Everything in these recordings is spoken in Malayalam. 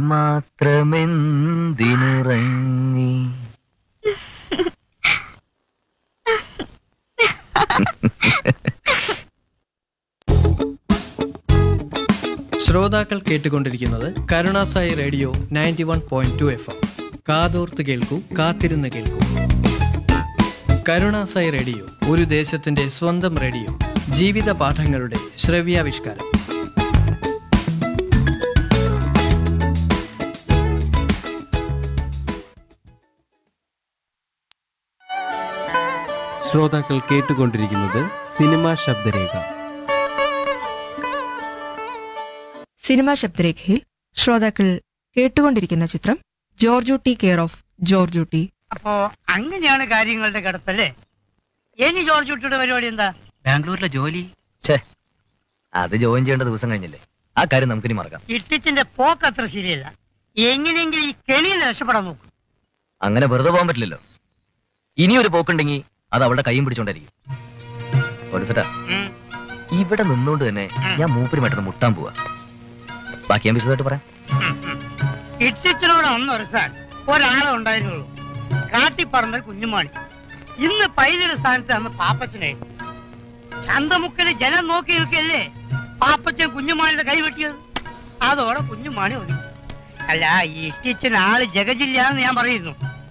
മാത്രമെന്തിനുറങ്ങി ശ്രോതാക്കൾ കേട്ടുകൊണ്ടിരിക്കുന്നത് കരുണാസായി radio ninety one point two F M കാതോർത്ത് കേൾക്കൂ കാത്തിരുന്ന് കേൾക്കൂ കരുണാസായി റേഡിയോ ഒരു ദേശത്തിന്റെ സ്വന്തം റേഡിയോ ജീവിത പാഠങ്ങളുടെ ശ്രവ്യാവിഷ്കാരം ശ്രോതാക്കൾ കേട്ടുകൊണ്ടിരിക്കുന്നത് സിനിമാ ശബ്ദരേഖ സിനിമാ ശബ്ദരേഖയിൽ ശ്രോതാക്കൾ കേട്ടുകൊണ്ടിരിക്കുന്ന ചിത്രം ജോർജുട്ടി കെയർ ഓഫ് ജോർജുട്ടി അപ്പോ അങ്ങനെയാണ് കാര്യങ്ങളുടെ കിടപ്പല്ലേ ഇനി ജോർജ് കുട്ടിയുടെ പരിപാടി എന്താ ബാംഗ്ലൂരിലെ ജോലി ഛേ അത് ജോയിൻ ചെയ്യേണ്ട ദിവസം കഴിഞ്ഞില്ലേ ആ കാര്യം നമുക്കിനി മറക്കാം ഇട്ടിച്ചിന്റെ പോക്ക് അത്ര ശരിയല്ല എങ്ങനെയെങ്കിലും ഈ കെണിയിൽ നിന്ന് രക്ഷപ്പെടാൻ നോക്കും അങ്ങനെ വെറുതെ പോകാൻ പറ്റില്ലല്ലോ ഇനി ഒരു പോക്കുണ്ടെങ്കിൽ അത് അവളുടെ കൈയും പിടിച്ചോണ്ടായിരിക്കും ഒരു സെറ്റാ ഉം. ഇവിടെ നിന്നുകൊണ്ട് തന്നെ ഞാൻ മൂപ്പരുമായിട്ടൊന്ന് മുട്ടാൻ പോവാ ബാക്കി ഞാൻ വിശദമായിട്ട് പറയാം ഇട്ടിച്ചിനോട് അന്ന് ഒരുസാൻ ഒരാളെ ഉണ്ടായിരുന്നുള്ളൂ കാട്ടിപ്പറന്ന കുഞ്ഞുമാണി ഇന്ന് പൈലയുടെ സ്ഥാനത്ത് അന്ന് പാപ്പച്ചനെ ചന്തമുക്കല് ജനം നോക്കി നിൽക്കല്ലേ പാപ്പച്ചൻ കുഞ്ഞുമാണിയുടെ കൈ വെട്ടിയത് അതോടെ കുഞ്ഞുമാണി ഒതുങ്ങി അല്ല ഈ ഇട്ടിച്ചൻ ആള് ജഗജില്ലാന്ന് ഞാൻ പറയുന്നു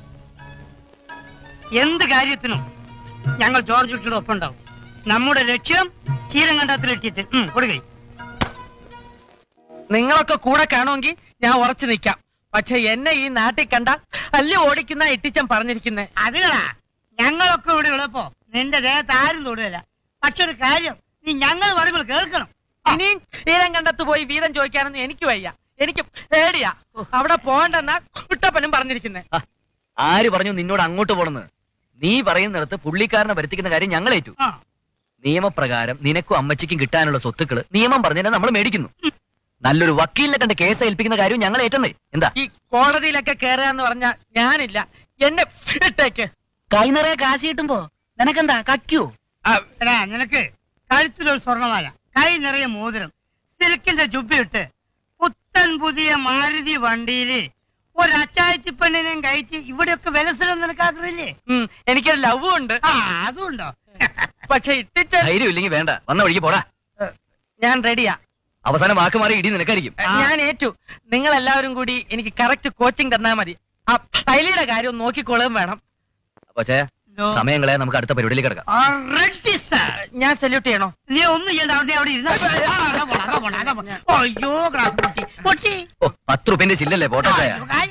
എന്ത് കാര്യത്തിനും ഞങ്ങൾ ജോർജ് കുട്ടിയുടെ ഒപ്പം ഉണ്ടാവും നമ്മുടെ ലക്ഷ്യം ചീരങ്കണ്ടത്തിൽ ഇട്ടിച്ചൻ ഉം, കൊടുക്കൈ നിങ്ങളൊക്കെ കൂടെ കാണുമെങ്കിൽ ഞാൻ ഉറച്ചു നിൽക്കാം പക്ഷെ എന്നെ ഈ നാട്ടിൽ കണ്ട അല്ലി ഓടിക്കുന്ന ഇട്ടിച്ചൻ പറഞ്ഞിരിക്കുന്നേ അതുകളാ ഞങ്ങളൊക്കെ ഇവിടെ ഉള്ളപ്പോ നിന്റെ ദേഹത്ത് ആരും തൊടുകയില്ല പക്ഷെ ഒരു കാര്യം നീ ഞങ്ങൾ പറയുമ്പോൾ കേൾക്കണം ഇനിയും ഈരം കണ്ടത്ത് പോയി വീതം ചോദിക്കാനൊന്നും എനിക്ക് വയ്യ എനിക്ക് പേടിയാ അവിടെ പോകണ്ടെന്നാ കുട്ടപ്പനും പറഞ്ഞിരിക്കുന്നേ ആ, ആര് പറഞ്ഞു നിന്നോട് അങ്ങോട്ട് പോണെന്ന് നീ പറയുന്നിടത്ത് പുള്ളിക്കാരനെ വരുത്തിക്കുന്ന കാര്യം ഞങ്ങൾ ഏറ്റു ആ. നിയമപ്രകാരം നിനക്കും അമ്മച്ചിക്കും കിട്ടാനുള്ള സ്വത്തുക്കള് നിയമം പറഞ്ഞാൽ നമ്മൾ മേടിക്കുന്നു നല്ലൊരു വക്കീലിനെ കണ്ട് കേസ് ഏൽപ്പിക്കുന്ന കാര്യം ഞങ്ങൾ ഏറ്റെന്നേ എന്താ ഈ കോടതിയിലൊക്കെ കയറുക പറഞ്ഞ ഞാനില്ല എന്നെ ഇട്ടേക്ക് കൈ നിറയെ കാശ് കിട്ടുമ്പോ നിനക്കെന്താ കക്കൂ എടാ നിനക്ക് കഴുത്തിലൊരു സ്വർണ്ണമാല കൈ നിറയെ മോതിരം സിൽക്കിന്റെ ജുബ്ബിട്ട് പുത്തൻ പുതിയ മാരുതി വണ്ടിയില് ഒരു അച്ചായത്തി പെണ്ണിനെയും കയറ്റി ഇവിടെയൊക്കെ വിലസരം നിനക്ക് ആഗ്രഹില്ലേ ഉം, എനിക്കൊരു ലവ് ഉണ്ട് ആ അതുണ്ടോ പക്ഷെ ഇട്ടിച്ചൻ ധൈര്യം ഇല്ലെങ്കിൽ വേണ്ട വന്ന വഴിക്ക് പോടാ ഞാൻ റെഡിയാ അവസാനം വാക്ക് മാറി ഇടി നിനക്കായിരിക്കും ഞാൻ ഏറ്റു നിങ്ങൾ എല്ലാവരും കൂടി എനിക്ക് കറക്റ്റ് കോച്ചിങ് തന്നാ മതി ആ പൈലിയുടെ കാര്യം ഒന്ന് നോക്കിക്കോളുകയും വേണം അപ്പൊ ചേ No. സമയങ്ങളെ നമുക്ക് അടുത്ത പരിപാടിയിലേക്ക് കിടക്കാം Already, sir. ഞാൻ സല്യൂട്ട് ചെയ്യണോ നീ ഒന്നും ചെയ്യണ്ട അവിടെ അവിടെ ഇരുന്നാ മതി. ആ, അതാ പോണെ, അതാ പോണെ, അതാ പോണെ. അയ്യോ ഗ്ലാസ് പൊട്ടി പൊട്ടി ഓ പത്ത് റുപ്യന്റെ ചില്ലല്ലേ പോട്ടെ ചായ ആ,